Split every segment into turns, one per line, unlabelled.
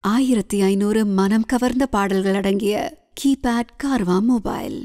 ஆயிரத்தி ஐநூறு மனம் கவர்ந்த பாடல்கள் அடங்கிய கீபேட் கார்வா மொபைல்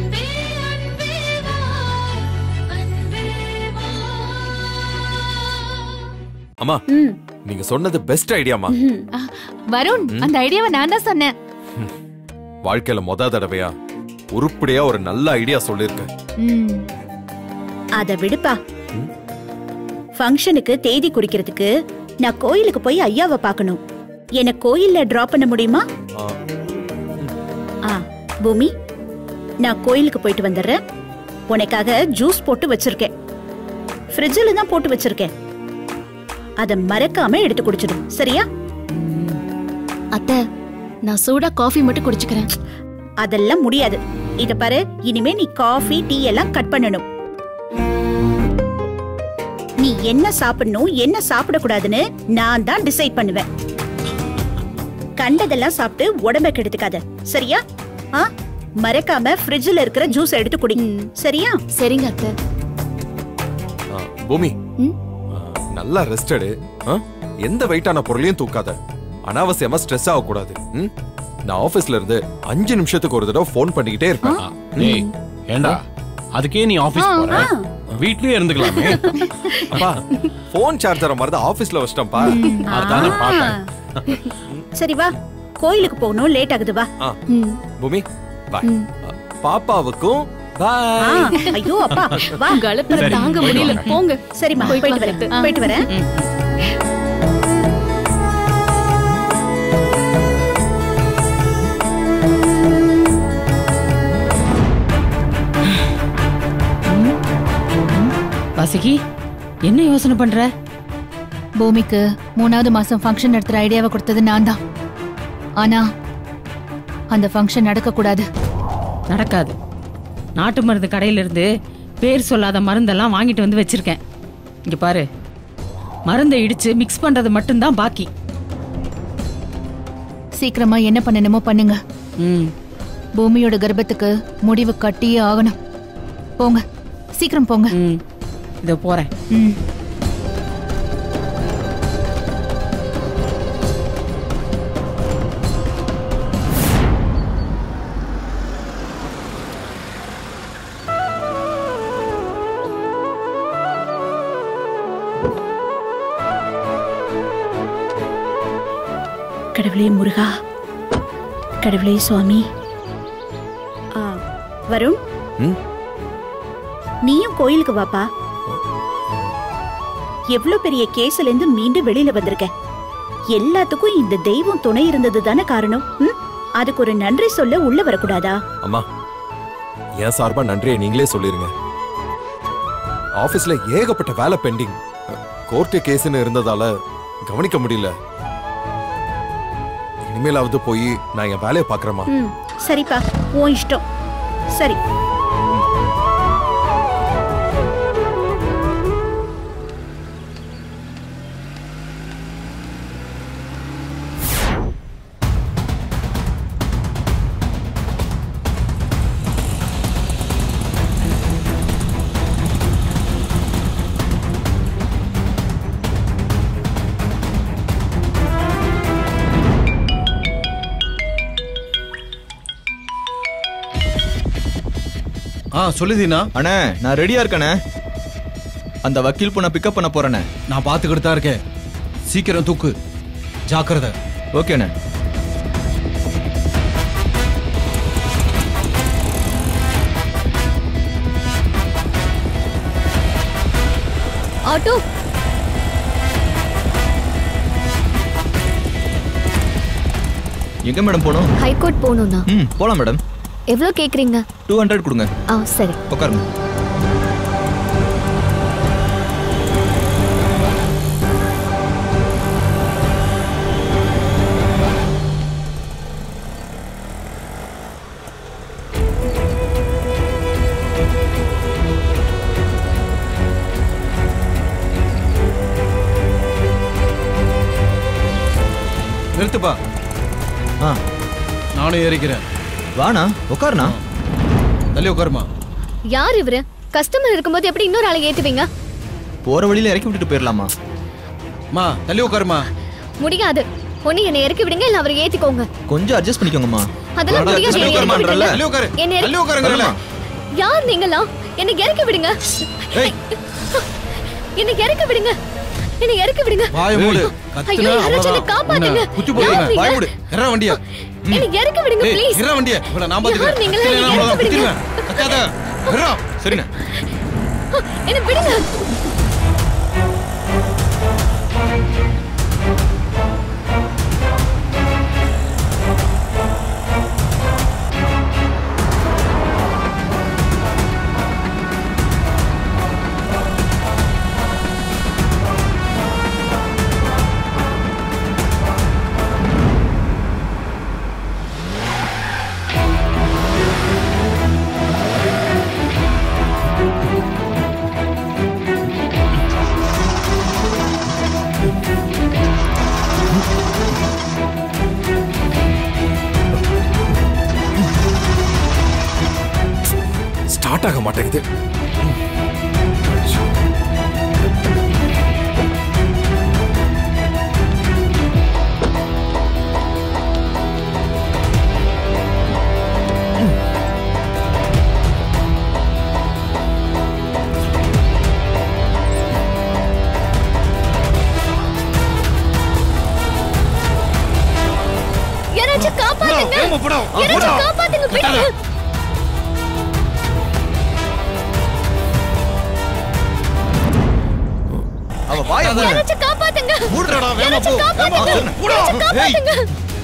அம்மா நீங்க சொன்னது பெஸ்ட் ஐடியாமா
ஆ, வருண் அந்த ஐடியாவை நான் தான் சொன்னேன்
வாழ்க்கையில மொத தடவையா உருப்படியா ஒரு நல்ல ஐடியா சொல்லிருக்கேன்
ம்,
அத விடுப்பா ஃபங்க்ஷனுக்கு தேதி குறிக்கிறதுக்கு நான் கோயிலுக்கு போய் ஐயாவை பார்க்கணும் என்ன கோயில்ல டிராப் பண்ண முடியுமா
ஆ,
ஆ பூமி நான் கோயிலுக்கு போயிட்டு வந்துடுறேன் உனக்காக ஜூஸ் போட்டு வச்சிருக்கேன் ஃப்ரிட்ஜில் தான் போட்டு வச்சிருக்கேன் அத மறக்காம எடுத்து குடிச்சிடு சரியா
அத்தை நான் சூடா காஃபி மட்டும் குடிச்சுக்கிறேன்
அதெல்லாம் முடியாது இத பாரு இனிமே நீ காஃபி டீ எல்லாம் கட் பண்ணணும் நீ என்ன சாப்பிடணும் என்ன சாப்பிடக்கூடாதுன்னு நான் தான் டிசைட் பண்ணுவேன் கண்டதெல்லாம் சாப்பிட்டு உடம்ப கெடுத்துக்காத சரியா ஆ மறக்காம ஃப்ரிட்ஜ்ல இருக்கிற ஜூஸ் எடுத்து குடி சரியா
சரிங்க அத்தை
ஆ, பூமி
ம்?
ஆ, நல்லா ரெஸ்ட் எடு ஆ? எந்த வெயிட்டான பொருளையும் தூக்காத அனாவசியமா ஸ்ட்ரெஸ் ஆகக்கூடாது ம்? நான் ஆபீஸ்ல இருந்து அஞ்சு நிமிஷத்துக்கு ஒரு தடவை ஃபோன் பண்ணிக்கிட்டே இருப்பேன்
டேய் ஏண்டா அதுக்கே நீ ஆபீஸ் போற வீட்லயே இருந்துக்கலாமே
அப்பா ஃபோன் சார்ஜர் மாதிரி தான் ஆபீஸ்ல வச்சிட்டேன்ப்பா
அதானே பார்த்தேன்
சரி வா கோயிலுக்கு போகணும் லேட் ஆகுது வா
ஆ,
ம்.
பூமி பாய் பாப்பாவுக்கும்
ஆ,
பாய்
ஐயோ அப்பா வா
உங்க அழுப்பற
சரி,
தாங்க
போயிட்டு
முடியல
வாங்க.
போங்க
சரிம்மா
போயிட்டு
போயிட்டு
வரேன்.
வரேன்
ஆ.
போயிட்டு வரேன்
வாசுகி என்ன யோசனை பண்ற
பூமிக்கு மூணாவது மாசம் ஃபங்க்ஷன் நடத்துற ஐடியாவை கொடுத்தது நான் தான் ஆனா அந்த ஃபங்க்ஷன் நடக்க கூடாது
நடக்காது நாட்டு மருந்து கடையில இருந்து பேர் சொல்லாத மருந்தெல்லாம் வாங்கிட்டு வந்து வச்சிருக்கேன் இங்க பாரு மருந்தை இடிச்சு மிக்ஸ் பண்றது மட்டும்தான் பாக்கி
சீக்கிரமா என்ன பண்ணணுமோ பண்ணுங்க
ம்
பூமியோட கர்ப்பத்துக்கு முடிவு கட்டியே ஆகணும் போங்க சீக்கிரம் போங்க
ம் இதோ போறேன்
ம்
கடவுளே முருகா கடவுளே சுவாமி ஆ, வருண்
ம்?
நீயும் கோயிலுக்கு வாப்பா எவ்ளோ பெரிய கேஸ்ல இருந்து மீண்டும் வெளியில வந்திருக்க எல்லாத்துக்கும் இந்த தெய்வம் துணை இருந்தது தானே காரணம் ம்? அதுக்கு ஒரு நன்றி சொல்ல உள்ள வரக்கூடாதா
அம்மா என் சார்பா நன்றியை நீங்களே சொல்லிருங்க ஆபீஸ்ல ஏகப்பட்ட வேலை பெண்டிங் கோர்ட்டு கேஸ்னு இருந்ததால கவனிக்க முடியல இனிமேலாவது போய் நான் என் வேலையை பாக்குறேமா
ம் சரிப்பா உன் இஷ்டம் சரி
ஆ சொல்லுதீனா
அண்ணே நான் ரெடியா இருக்கண்ணே அந்த வக்கீல் பொண்ணை பிக்கப் பண்ண போறேண்ணே
நான் பாத்துக்கிட்டு தான் இருக்கேன் சீக்கிரம் தூக்கு ஜாக்கிரதை
ஓகேண்ணே
ஆட்டோ
எங்க மேடம் போகணும்
ஹைகோர்ட் போகணும்னா
ம் போலாம் மேடம்
எவ்வளோ கேக்குறீங்க
டூ ஹண்ட்ரட் கொடுங்க
ஆ சரி
உட்காருங்க
நிறுத்துப்பா
ஆ
நானும் ஏறிக்கிறேன்
வாண்ணா உட்காருண்ணா
தள்ளி உட்காருமா
யார் இவரு கஸ்டமர் இருக்கும்போது எப்படி இன்னொரு ஆளை ஏத்துவீங்க
போற வழியில இறக்கி விட்டுட்டு போயிடலாமா
மா தள்ளி உட்காருமா
முடியாது ஒண்ணு என்னை இறக்கி விடுங்க இல்ல அவரை ஏத்திக்கோங்க
கொஞ்சம் அட்ஜஸ்ட் பண்ணிக்கோங்கம்மா
அதெல்லாம்
அடடா,
முடியாது
தள்ளி
என்னை இறக்கி
உட்காருமான்றல்ல?
விடுங்க.
தள்ளி உட்காரு.
என்னை
தள்ளி
இறக்கி-
உட்காருங்கல்ல.
யார் நீங்களா என்னை இறக்கி விடுங்க
ஏய்.
என்னை இறக்கி விடுங்க என்னை இறக்கி விடுங்க
வாய மூடு
ஐயோ யாராச்சும் என்னை காப்பாத்துங்க
குத்தி
யார்
போடுவேன்
நீங்க?
வாய மூடு எற வண்டியா
என்னை இறக்கி விடுங்க
ஏய்
ப்ளீஸ்
எற வண்டியா இவள நான்
யார்
பாத்துக்கிறேன்
நீங்களா?
கத்தியில
என்னை
நான்
இறக்கி விடுங்க.
குத்திடுவேன் கத்தாத எற
சரிண்ணே
என்ன விடுங்க
ஸ்டார்ட் ஆக மாட்டேங்குது
யாராச்சும் காப்பாத்துங்க
வேகமா போடா. ஆ, போடா.
யாராச்சும் காப்பாத்துங்க விடுங்க
அவ வாய மூடு.
யாராச்சும் காப்பாத்துங்க
மூடுறடா வேகமா போ
யாராச்சும்
வேகமா
காப்பாத்துங்க
போடா
யாராச்சும்
ஏய்
காப்பாத்துங்க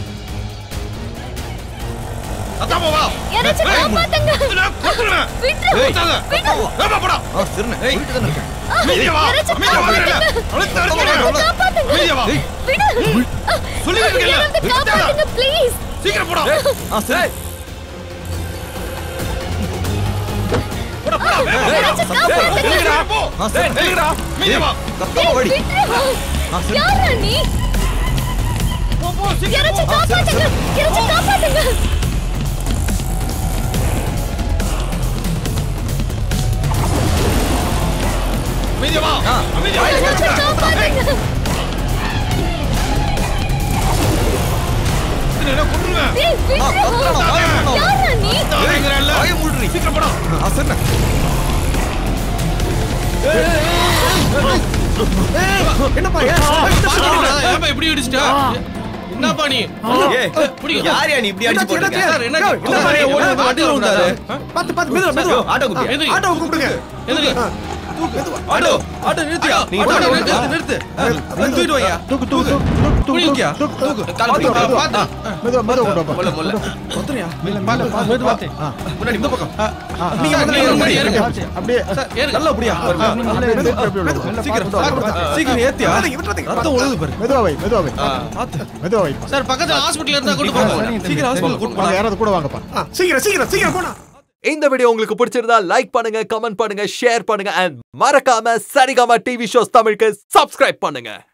அத்தாமா வா
யாராச்சும்
ஏய்,
காப்பாத்துங்க
நான் கொன்றுவேன்
விட்டுரு
ஏய் தாத வேகமா போடா
ஆ, சரிண்ணே
ஏய்.
போயிட்டு தானே இருக்கேன்.
மீதியா வா
யாராச்சும்
மீதியா வா
காப்பாத்துங்க.
அழுத்த
யாராச்சும்
அழுத்த
காப்பாத்துங்க
மீதியா வா
விடு
சொல்லிட்டு இருக்கேன்ல.
யாராச்சும் காப்பாத்துங்க ப்ளீஸ்
சீக்கிரம் போடா
ஆ, சரி
போடா போடா வேகமா
யாராச்சும் காப்பாத்துங்க
நில்லுடா போ
ஆ, சரி.
நில்லுடா மீதியா வா
கத்தாம வாடி
விட்டுரு
ஆ, சரி.
யாரா நீ
போ போ சீக்கிரம்
யாராச்சும்
போ.
காப்பாத்துங்க யாராச்சும் காப்பாத்துங்க
மீதியா வா மீதியா வா
யாராச்சும் காப்பாத்துங்க
என்ன கொன்றுவேன்
ஏய், விட்டுரு.
ஆ, கத்துறானா, வாய மூடுனா.
யாரா நீ
தாங்கறல்ல
வாய மூடுறி.
சீக்கிரம் போடா
ஆ, சரிண்ணே என்னப்பா ஏன்
ஏன்பா இப்படி இடிச்சிட்ட என்னப்பா நீ
ஏய், யாரையா நீ இப்படி அடிச்சு போட்டிருக்க?
சார், என்ன
என்னப்பா நீ ஓடி வந்து வண்டியில விழுந்தாரு? ஐயோ, ஆட்டோ கூப்பிட்டியா?
எதுக்கு?
ஆட்டோ கூப்பிடுங்க.
எதுக்கு
ஆட்டோ, ஆட்டோ நிறுத்தியா? நீ
ஆட்டோ
ஆட்டோ
நிறுத்து,
நிறுத்து, நிறுத்து. தூக்கிட்டு வாயா. தூக்கு, தூக்கு, தூக்கு, தூக்கியா? தூக்கு. கால் பிடி,
பார்த்து,
பார்த்து.
பார்த்து.
முல்ல, முல்ல. முன்னாடி, இந்த பக்கம். நீங்க
சார்,
முதல்ல
நீங்க
ஏறுங்க.
முன்னாடி ஏறுங்க.
ஏறுங்க.
சார், ஏறுங்க.
நல்லா அப்படியா? சீக்கிரம், சீக்கிரம் ஏத்தியா? ரத்தம் ஒழுகுது பாரு. ஆ, பார்த்து.
சார் பக்கத்துல ஹாஸ்பிடல்ல இருந்தா கூட்டு போங்க
சீக்கிரம் ஹாஸ்பிடல் கூட்டு போடா.
இந்த வீடியோ உங்களுக்கு பிடிச்சிருந்தா லைக் பண்ணுங்க கமெண்ட் பண்ணுங்க ஷேர் பண்ணுங்க அண்ட் மறக்காம சரிகமா டிவி ஷோஸ் தமிழுக்கு சப்ஸ்கிரைப் பண்ணுங்க